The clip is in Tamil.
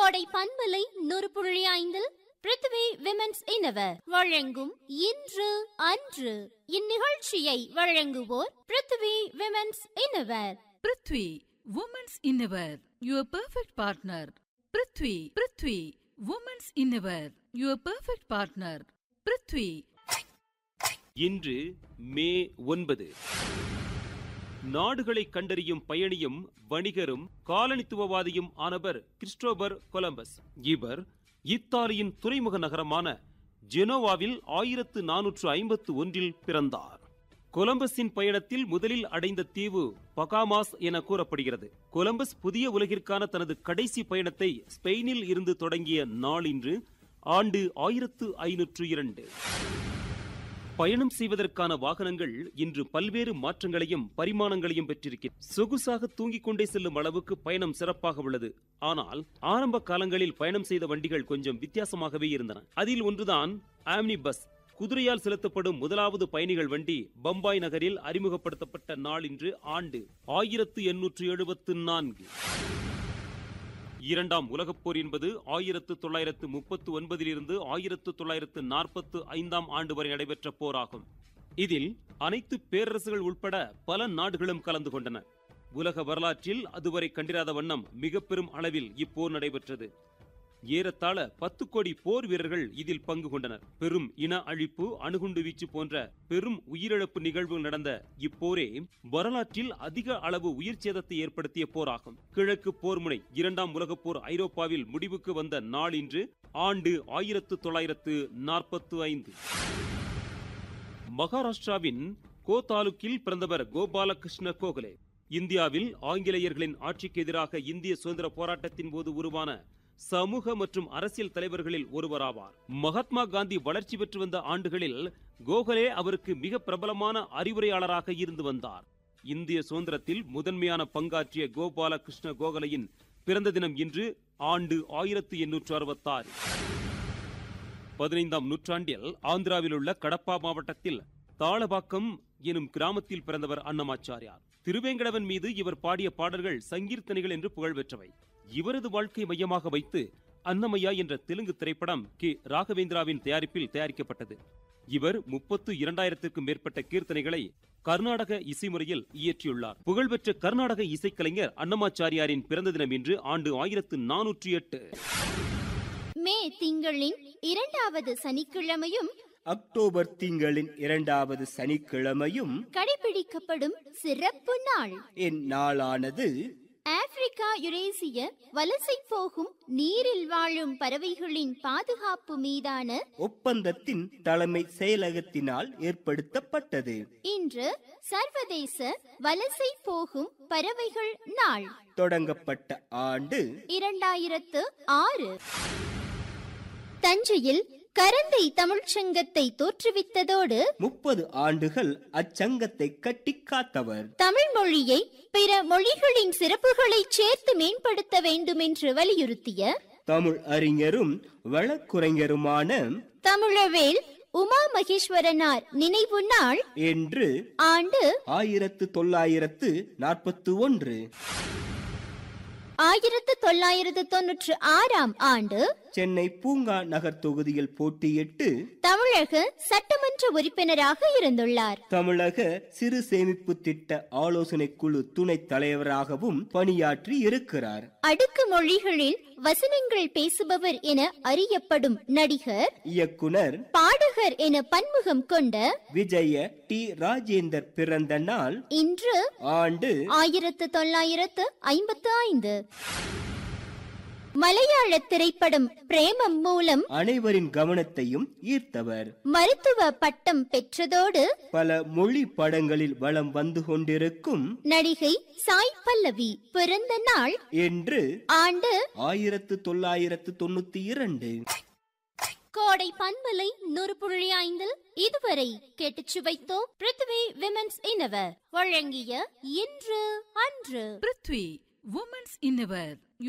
கோடை பண்பலை நூறு புள்ளி ஐந்தில் பிருத்திவி விமென்ஸ் இனவர் வழங்கும் இன்று அன்று இந்நிகழ்ச்சியை வழங்குவோர் Prithvi women's innerwear Prithvi women's innerwear your perfect partner Prithvi Prithvi women's innerwear your perfect partner Prithvi இன்று மே ஒன்பது நாடுகளை கண்டறியும் பயணியும் வணிகரும் காலனித்துவவாதியும் ஆனவர் கிறிஸ்டோபர் கொலம்பஸ் இவர் இத்தாலியின் துறைமுக நகரமான ஜெனோவாவில் ஆயிரத்து நானூற்று ஐம்பத்து ஒன்றில் பிறந்தார் கொலம்பஸின் பயணத்தில் முதலில் அடைந்த தீவு பகாமாஸ் என கூறப்படுகிறது கொலம்பஸ் புதிய உலகிற்கான தனது கடைசி பயணத்தை ஸ்பெயினில் இருந்து தொடங்கிய நாளின்று ஆண்டு ஆயிரத்து ஐநூற்று இரண்டு பயணம் செய்வதற்கான வாகனங்கள் இன்று பல்வேறு மாற்றங்களையும் பரிமாணங்களையும் பெற்றிருக்கிறது சொகுசாக தூங்கிக் கொண்டே செல்லும் அளவுக்கு பயணம் சிறப்பாக உள்ளது ஆனால் ஆரம்ப காலங்களில் பயணம் செய்த வண்டிகள் கொஞ்சம் வித்தியாசமாகவே இருந்தன அதில் ஒன்றுதான் ஆம்னி பஸ் குதிரையால் செலுத்தப்படும் முதலாவது பயணிகள் வண்டி பம்பாய் நகரில் அறிமுகப்படுத்தப்பட்ட நாள் இன்று ஆண்டு ஆயிரத்து எண்ணூற்று எழுபத்து நான்கு இரண்டாம் உலகப் போர் என்பது ஆயிரத்து தொள்ளாயிரத்து முப்பத்து ஒன்பதிலிருந்து ஆயிரத்து தொள்ளாயிரத்து நாற்பத்து ஐந்தாம் ஆண்டு வரை நடைபெற்ற போராகும் இதில் அனைத்து பேரரசுகள் உட்பட பல நாடுகளும் கலந்து கொண்டன உலக வரலாற்றில் அதுவரை கண்டிராத வண்ணம் மிக பெரும் அளவில் இப்போர் நடைபெற்றது ஏறத்தாழ பத்து கோடி போர் வீரர்கள் இதில் பங்கு கொண்டனர் பெரும் இன அழிப்பு அணுகுண்டு வீச்சு போன்ற பெரும் உயிரிழப்பு நிகழ்வுகள் நடந்த இப்போரே வரலாற்றில் அதிக அளவு உயிர் சேதத்தை ஏற்படுத்திய போராகும் கிழக்கு போர் முனை இரண்டாம் உலகப் போர் ஐரோப்பாவில் முடிவுக்கு வந்த நாள் இன்று ஆண்டு ஆயிரத்து தொள்ளாயிரத்து நாற்பத்து ஐந்து மகாராஷ்டிராவின் கோ தாலுக்கில் பிறந்தவர் கோபாலகிருஷ்ண கோகலே இந்தியாவில் ஆங்கிலேயர்களின் ஆட்சிக்கு எதிராக இந்திய சுதந்திர போராட்டத்தின் போது உருவான சமூக மற்றும் அரசியல் தலைவர்களில் ஒருவராவார் மகாத்மா காந்தி வளர்ச்சி பெற்று வந்த ஆண்டுகளில் கோகலே அவருக்கு மிக பிரபலமான அறிவுரையாளராக இருந்து வந்தார் இந்திய சுதந்திரத்தில் முதன்மையான பங்காற்றிய கோபால கிருஷ்ண கோகலையின் பிறந்த தினம் இன்று ஆண்டு ஆயிரத்து எண்ணூற்று அறுபத்தாறு பதினைந்தாம் நூற்றாண்டில் ஆந்திராவில் உள்ள கடப்பா மாவட்டத்தில் தாளபாக்கம் எனும் கிராமத்தில் பிறந்தவர் அன்னமாச்சாரியார் திருவேங்கடவன் மீது இவர் பாடிய பாடல்கள் சங்கீர்த்தனைகள் என்று புகழ் பெற்றவை இவரது வாழ்க்கை மையமாக வைத்து அன்னமையா என்ற தெலுங்கு திரைப்படம் கே ராகவேந்திராவின் தயாரிப்பில் தயாரிக்கப்பட்டது இவர் முப்பத்து இரண்டாயிரத்திற்கும் மேற்பட்ட கீர்த்தனைகளை கர்நாடக இசைமுறையில் இயற்றியுள்ளார் புகழ்பெற்ற கர்நாடக இசைக்கலைஞர் அன்னமாச்சாரியாரின் பிறந்த தினம் இன்று ஆண்டு ஆயிரத்து நானூற்றி எட்டு மே திங்களின் இரண்டாவது சனிக்கிழமையும் அக்டோபர் திங்களின் இரண்டாவது சனிக்கிழமையும் கடைபிடிக்கப்படும் சிறப்பு நாள் இந்நாளானது ஆப்பிரிக்கா யுரேசிய வலசை போகும் நீரில் வாழும் பறவைகளின் பாதுகாப்பு மீதான ஒப்பந்தத்தின் தலைமை செயலகத்தினால் ஏற்படுத்தப்பட்டது இன்று சர்வதேச வலசை போகும் பறவைகள் நாள் தொடங்கப்பட்ட ஆண்டு இரண்டாயிரத்து ஆறு தஞ்சையில் கரந்தை தமிழ்ச்சங்கத்தை தோற்றுவித்ததோடு முப்பது ஆண்டுகள் அச்சங்கத்தை கட்டி காத்தவர் தமிழ் மொழியை பிற மொழிகளின் சிறப்புகளை சேர்த்து மேம்படுத்த வேண்டும் என்று வலியுறுத்திய தமிழ் அறிஞரும் வழக்குரைஞருமான தமிழவேல் உமா மகேஸ்வரனார் நினைவு நாள் என்று ஆண்டு ஆயிரத்து தொள்ளாயிரத்து நாற்பத்தி ஒன்று ஆயிரத்து தொள்ளாயிரத்து தொன்னூற்று ஆறாம் ஆண்டு சென்னை பூங்கா நகர் தொகுதியில் போட்டியிட்டு தமிழக சட்டமன்ற உறுப்பினராக இருந்துள்ளார் தமிழக சிறு சேமிப்பு திட்ட ஆலோசனை குழு துணைத் தலைவராகவும் பணியாற்றி இருக்கிறார் அடுக்கு மொழிகளில் வசனங்கள் பேசுபவர் என அறியப்படும் நடிகர் இயக்குனர் பாடகர் என பன்முகம் கொண்ட விஜய டி ராஜேந்தர் பிறந்த நாள் இன்று ஆண்டு ஆயிரத்து தொள்ளாயிரத்து ஐம்பத்து ஐந்து மலையாள திரைப்படம் பிரேமம் மூலம் அனைவரின் கவனத்தையும் ஈர்த்தவர் மருத்துவ பட்டம் பெற்றதோடு பல மொழி படங்களில் வலம் வந்து கொண்டிருக்கும் நடிகை சாய் பல்லவி பிறந்த நாள் என்று ஆண்டு ஆயிரத்து தொள்ளாயிரத்து தொண்ணூத்தி இரண்டு கோடை பண்பலை நூறு புள்ளி ஐந்தில் இதுவரை கேட்டுச் சுவைத்தோம் பிருத்வி விமென்ஸ் இனவர் வழங்கிய இன்று அன்று பிருத்வி உமன்ஸ் இன்னவர்